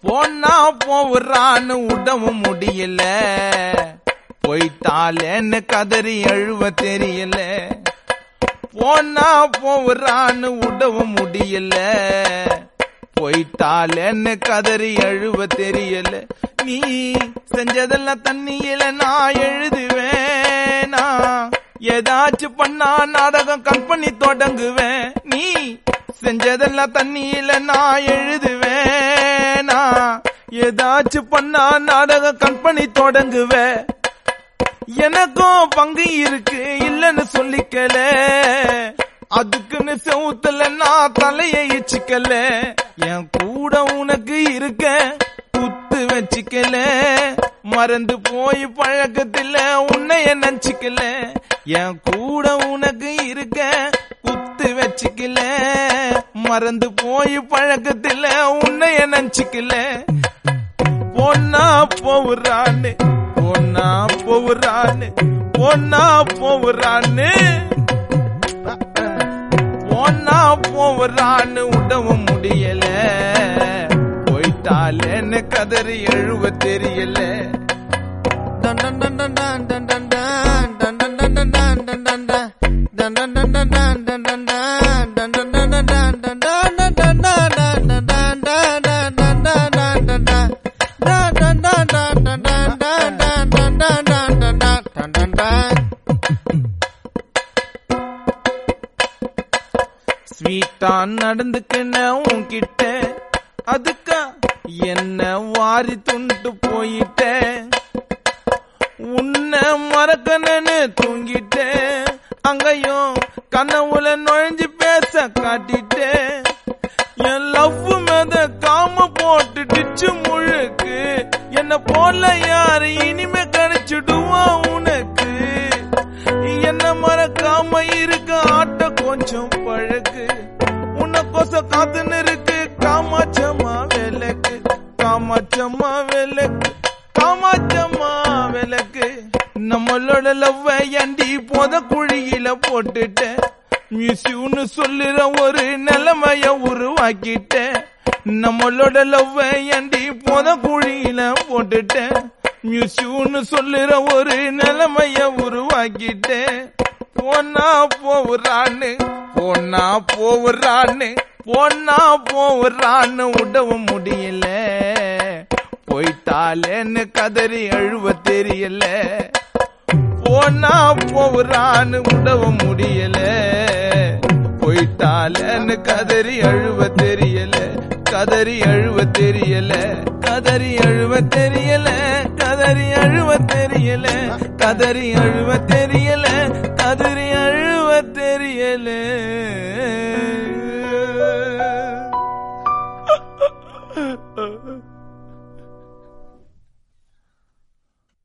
போனா போவுறான்னு விடவும் முடியல போயிட்டாலேன்னு கதறி அழுவ தெரியல போனா போவுறான்னு விடவும் முடியல போயிட்டாலேன்னு கதறி அழுவ தெரியல நீ செஞ்சதெல்லாம் தண்ணியில நான் எழுதுவேன் நான் ஏதாச்சும் பண்ணா நாடகம் கம்பெனி தொடங்குவேன் நீ செஞ்சதெல்லாம் தண்ணியில நான் எழுதுவேன் நான் ஏதாச்சும் பண்ணா நாடகம் கம்பெனி தொடங்குவேன் எனக்கும் பங்கு இருக்கு இல்லன்னு சொல்லிக்கல அதுக்குன்னு செவுத்துல நான் தலைய இச்சிக்கல என் கூட உனக்கு இருக்க குத்து வச்சுக்கல மறந்து போய் பழக்கத்துல உன்னைய நினைச்சுக்கல என் கூட உனக்கு இருக்க குத்து வச்சுக்கல மறந்து போய் பழக்கத்துல உன்னைய நினைச்சுக்கல பொன்னா போவுறான்னு பொன்னா போவுறான்னு பொன்னா போவுறான்னு பொன்னா போவுறான்னு விடவும் முடியல போயிட்டாலேன்னு கதறி எழுவ தெரியல டன் டன் டன் டன் டன் டன் டன் டன் டன் டன் டன் டன் டன் டன் டன். டன் டன் டன் டன் டன் டன் டன் டன். டன் டன் டன் டன் டன் டன் டன் டன் டன் டன் டன் டன் டன் டன் டன் டன் டன் டன் டன். டன் டன் டன் டன் டன் டன் டன் டன் டன் டன் டன் டன் டன் டன் டன். ஸ்வீட்டா நடந்துக்கின உன்கிட்ட அதுக்கா என்ன வாரி துண்டு போயிட்டேன் உன்னை மறக்கணும்னு தூங்கிட்டேன் அங்கேயும் கனவுல நுழைஞ்சு பேச காட்டிட்டேன் என் லவ் மேத காம போட்டு டிச்சு முழுக்கு என்ன போல யாரு இனிமே கிடைச்சிடுவா உனக்கு என்ன மறக்காம இருக்க ஆட்ட கொஞ்சம் பழகு உனக்கோச காத்துன்னு இருக்கு காமாச்சம்மா விளக்கு காமாச்சம்மா விளக்கு காமாச்சம்மா விளக்கு நம்மளோட லவ்வ ஏண்டி போத குழியில போட்டுட்டேன் மியூசியம்னு சொல்லுற ஒரு நிலைமைய உருவாக்கிட்டேன் நம்மளோட லவ்வ ஏண்டி போத குழியில போட்டுட்டேன் மியூசியம்னு சொல்லுற ஒரு நிலைமைய உருவாக்கிட்டேன் போனா போவுறான்னு போனா போவுறான்னு போனா போவுறான்னு விடவும் முடியல போயிட்டாலேன்னு கதறி அழுவ தெரியல போனா போவுறான்னு விடவும் முடியல போயிட்டாலேன்னு கதறி அழுவ தெரியல கதறி அழுவ தெரியல கதறி அழுவ தெரியல கதறி அழுவ தெரியல கதறி அழுவ தெரியல